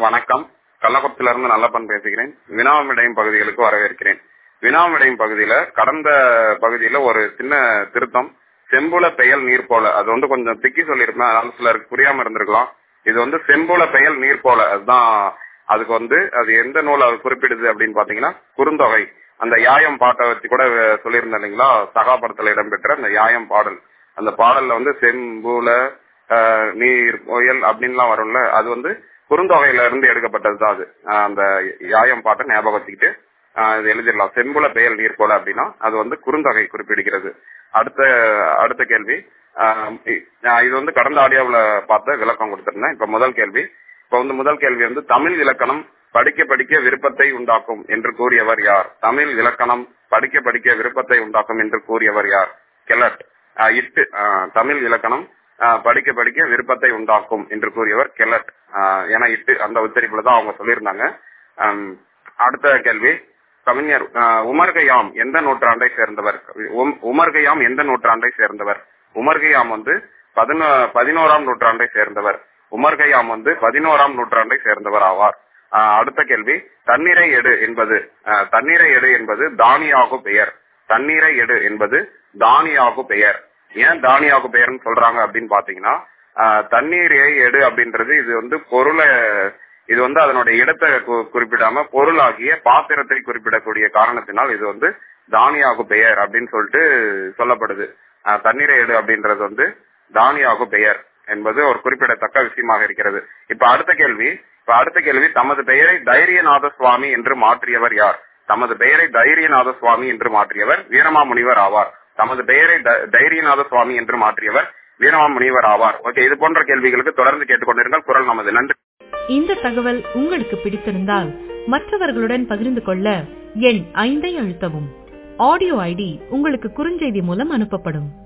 வணக்கம் கள்ளக்குளத்தில இருந்து நல்லப்பன் பேசுகிறேன் வினாவிடையும் பகுதிகளுக்கு வரவேற்கிறேன் வினாவிடையும் பகுதியில கடந்த பகுதியில ஒரு சின்ன திருத்தம் செம்புல பெயல் நீர் போல அது வந்து கொஞ்சம் திக்கி சொல்லியிருப்பேன் அதனால சிலருக்கு புரியாம இருந்திருக்கலாம் இது வந்து செம்புல பெயல் நீர் போல அதுதான் அதுக்கு வந்து அது எந்த நூல் அது குறிப்பிடுது அப்படின்னு பாத்தீங்கன்னா குறுந்தொகை அந்த யாயம் பாட்டை வச்சு கூட சொல்லியிருந்தேன் இல்லைங்களா சகாபடத்துல இடம்பெற்ற அந்த யாயம் பாடல் அந்த பாடல்ல வந்து செம்புல ஆஹ், நீர் புயல் அப்படின்லாம் வரும்ல அது வந்து குறுந்தொகையில இருந்து எடுக்கப்பட்டது தான் அது ஆஹ், அந்த யாயம் பாட்டை ஞாபகம் வச்சுக்கிட்டு ஆஹ், இது எழுதிடலாம் செம்புல பெயல் நீர் போல அப்படின்னா அது வந்து குறுந்தொகை குறிப்பிடுகிறது அடுத்த அடுத்த கேள்வி ஆஹ், இ- நான் இது வந்து கடந்த ஆடியோவுல பார்த்த விளக்கம் கொடுத்திருந்தேன் இப்ப முதல் கேள்வி இப்ப வந்து முதல் கேள்வி வந்து தமிழ் இலக்கணம் படிக்க படிக்க விருப்பத்தை உண்டாக்கும் என்று கூறியவர் யார் தமிழ் இலக்கணம் படிக்க படிக்க விருப்பத்தை உண்டாக்கும் என்று கூறியவர் யார் கெலட் ஆஹ் இட்டு ஆஹ் தமிழ் இலக்கணம் ஆஹ் படிக்க படிக்க விருப்பத்தை உண்டாக்கும் என்று கூறியவர் கெலட் ஆஹ் ஏன்னா இட்டு அந்த உச்சரிப்புல தான் அவங்க சொல்லியிருந்தாங்க ஆம், அடுத்த கேள்வி கவிஞர் ஆஹ் உமர் கயாம் எந்த நூற்றாண்டை சேர்ந்தவர் உம்- உமர் கயாம் எந்த நூற்றாண்டை சேர்ந்தவர் உமர் கயாம் வந்து பதினோ பதினோராம் நூற்றாண்டை சேர்ந்தவர் உமர் கயாம் வந்து பதினோராம் நூற்றாண்டை சேர்ந்தவர் ஆவார் ஆஹ் அடுத்த கேள்வி தண்ணீரை எடு என்பது ஆஹ் தண்ணீரை எடு என்பது தானியாகு பெயர் தண்ணீரை எடு என்பது தானியாகு பெயர் ஏன் தானியாகு பெயர்னு சொல்றாங்க அப்படின்னு பாத்தீங்கன்னா ஆஹ் தண்ணீரை எடு அப்படின்றது இது வந்து பொருளை இது வந்து அதனுடைய இடத்தை கு- குறிப்பிடாம பொருளாகிய பாத்திரத்தை குறிப்பிடக்கூடிய காரணத்தினால் இது வந்து தானியாகு பெயர் அப்படின்னு சொல்லிட்டு சொல்லப்படுது ஆஹ் தண்ணீரை எடு அப்படின்றது வந்து தானியாகு பெயர் என்பது ஒரு குறிப்பிடத்தக்க விஷயமாக இருக்கிறது இப்ப அடுத்த கேள்வி இப்ப அடுத்த கேள்வி தமது பெயரை தைரியநாத சுவாமி என்று மாற்றியவர் யார் தமது பெயரை தைரியநாத சுவாமி என்று மாற்றியவர் வீரமாமுனிவர் ஆவார் தமது பெயரை த- தைரியநாத சுவாமி என்று மாற்றியவர் வீரமாமுனிவர் ஆவார் ஓகே இது போன்ற கேள்விகளுக்கு தொடர்ந்து கேட்டுக்கொண்டிருங்கள் குரல் நமது நன்றி இந்த தகவல் உங்களுக்கு பிடித்திருந்தால் மற்றவர்களுடன் பகிர்ந்து கொள்ள எண் ஐந்தை அழுத்தவும் ஆடியோ ஐடி உங்களுக்கு குறுஞ்செய்தி மூலம் அனுப்பப்படும்